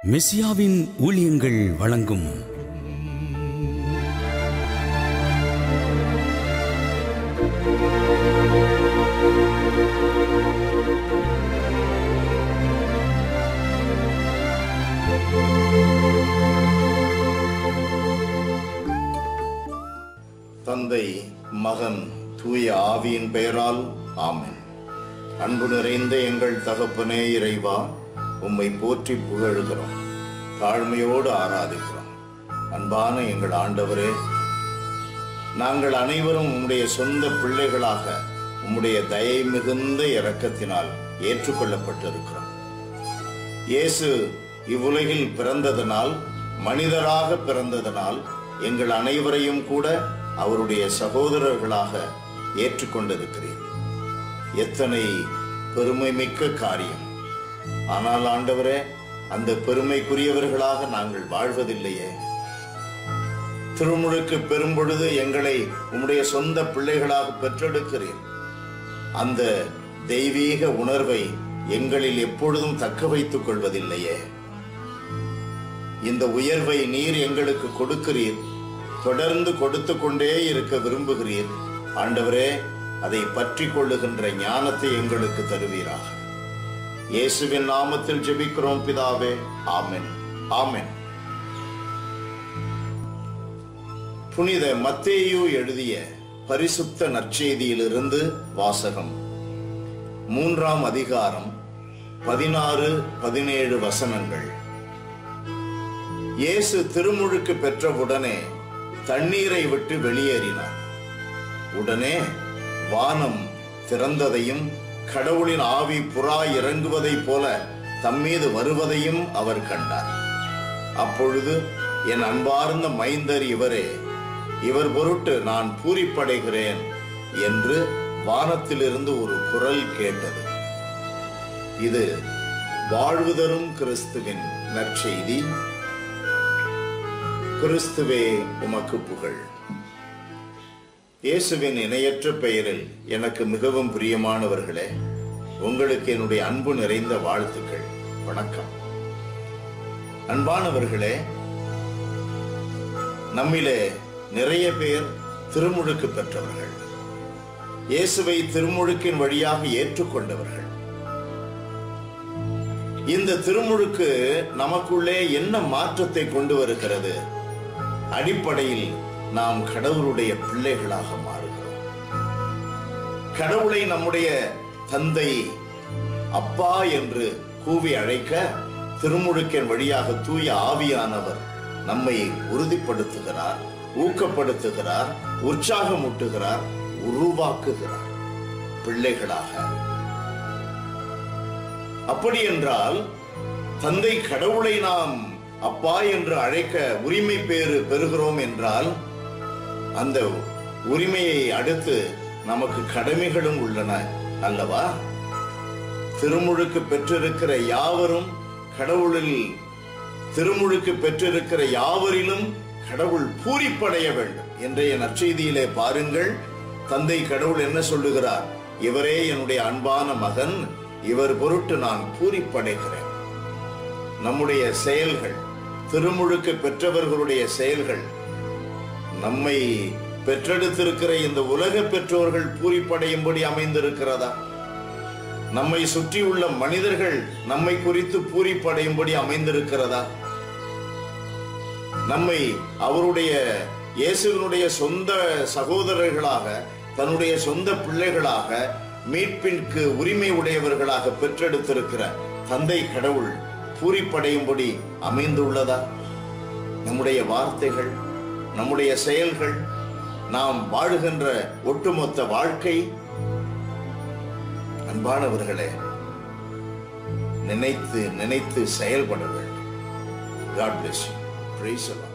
மெசியாவின் ஊழியங்கள் வழங்கும் தந்தை மகன் தூய ஆவியின் பெயரால் ஆமென் அன்பு நிறைந்த எங்கள் தகப்பனே இறைவா உம்மை போற்றி புகழுகிறோம் தாழ்மையோடு ஆராதிக்கிறோம் அன்பான எங்கள் ஆண்டவரே நாங்கள் அனைவரும் உம்முடைய சொந்த பிள்ளைகளாக உம்முடைய தயை மிகுந்த இரக்கத்தினால் ஏற்றுக்கொள்ளப்பட்டிருக்கிறோம் இயேசு இவ்வுலகில் பிறந்ததனால் மனிதராக பிறந்ததனால் எங்கள் அனைவரையும் கூட அவருடைய சகோதரர்களாக ஏற்றுக்கொண்டிருக்கிறீர் எத்தனை பெருமை மிக்க காரியம் ஆனால் ஆண்டவரே அந்த பெருமைக்குரியவர்களாக நாங்கள் வாழ்வதில்லையே திருமுழுக்கு பெரும்பொழுது எங்களை உம்முடைய சொந்த பிள்ளைகளாக பெற்றெடுக்கிறீர் அந்த தெய்வீக உணர்வை எங்களில் எப்பொழுதும் தக்க வைத்துக் கொள்வதில்லையே இந்த உயர்வை நீர் எங்களுக்கு கொடுக்கிறீர் தொடர்ந்து கொடுத்து கொண்டே இருக்க விரும்புகிறீர் ஆண்டவரே அதை பற்றி கொள்ளுகின்ற ஞானத்தை எங்களுக்கு தருவீராக இயேசுவின் நாமத்தில் ஜெபிக்கிறோம் பிதாவே ஆமென் ஆமென் புனித மத்தேயு எழுதிய பரிசுத்த நற்செய்தியிலிருந்து வாசகம் மூன்றாம் அதிகாரம் பதினாறு பதினேழு வசனங்கள் இயேசு திருமுழுக்கு பெற்றவுடனே தண்ணீரை விட்டு வெளியேறினார் உடனே வானம் திறந்ததையும் கடவுளின் ஆவி புறா இறங்குவதைப் போல தம்மீது வருவதையும் அவர் கண்டார் அப்பொழுது என் அன்பார்ந்த மைந்தர் இவரே இவர் பொருட்டு நான் பூரிப்படைகிறேன் என்று வானத்திலிருந்து ஒரு குரல் கேட்டது இது வாழ்வு தரும் கிறிஸ்துவின் நற்செய்தி கிறிஸ்துவே உமக்கு புகழ் இயேசுவின் இணையற்ற பெயரில் எனக்கு மிகவும் பிரியமானவர்களே உங்களுக்கு என்னுடைய அன்பு நிறைந்த வாழ்த்துக்கள் வணக்கம் அன்பானவர்களே நம்மிலே நிறைய பேர் திருமுழுக்கு பெற்றவர்கள் இயேசுவை திருமுழுக்கின் வழியாக ஏற்றுக்கொண்டவர்கள் இந்த திருமுழுக்கு நமக்குள்ளே என்ன மாற்றத்தை கொண்டு வருகிறது அடிப்படையில் நாம் கடவுளுடைய பிள்ளைகளாக மாறுகிறோம் கடவுளை நம்முடைய தந்தை அப்பா என்று கூவி அழைக்க திருமுழுக்கின் வழியாக தூய ஆவியானவர் நம்மை உறுதிப்படுத்துகிறார் ஊக்கப்படுத்துகிறார் உற்சாகமூட்டுகிறார் உருவாக்குகிறார் பிள்ளைகளாக அப்படி என்றால் தந்தை கடவுளை நாம் அப்பா என்று அழைக்க உரிமை பேறு பெறுகிறோம் என்றால் அந்த உரிமையை அடுத்து நமக்கு கடமைகளும் உள்ளன அல்லவா திருமுழுக்கு பெற்றிருக்கிற யாவரும் கடவுளில் திருமுழுக்கு பெற்றிருக்கிற யாவரிலும் கடவுள் பூரிப்படைய வேண்டும் இன்றைய நற்செய்தியிலே பாருங்கள் தந்தை கடவுள் என்ன சொல்லுகிறார் இவரே என்னுடைய அன்பான மகன் இவர் பொருட்டு நான் பூரிப்படைகிறேன் நம்முடைய செயல்கள் திருமுழுக்கு பெற்றவர்களுடைய செயல்கள் நம்மை பெற்றெடுத்திருக்கிற இந்த உலக பெற்றோர்கள் பூரிப்படையும்படி அமைந்திருக்கிறதா நம்மை சுற்றியுள்ள மனிதர்கள் நம்மை குறித்து பூரிப்படையும்படி அமைந்திருக்கிறதா நம்மை அவருடைய இயேசுவினுடைய சொந்த சகோதரர்களாக தன்னுடைய சொந்த பிள்ளைகளாக மீட்பிற்கு உரிமை உடையவர்களாக பெற்றெடுத்திருக்கிற தந்தை கடவுள் பூரிப்படையும்படி அமைந்துள்ளதா நம்முடைய வார்த்தைகள் நம்முடைய செயல்கள் நாம் வாழுகின்ற ஒட்டுமொத்த வாழ்க்கை அன்பானவர்களே நினைத்து நினைத்து செயல்பட வேண்டும் காட் பிளஸ் யூ பிரைஸ்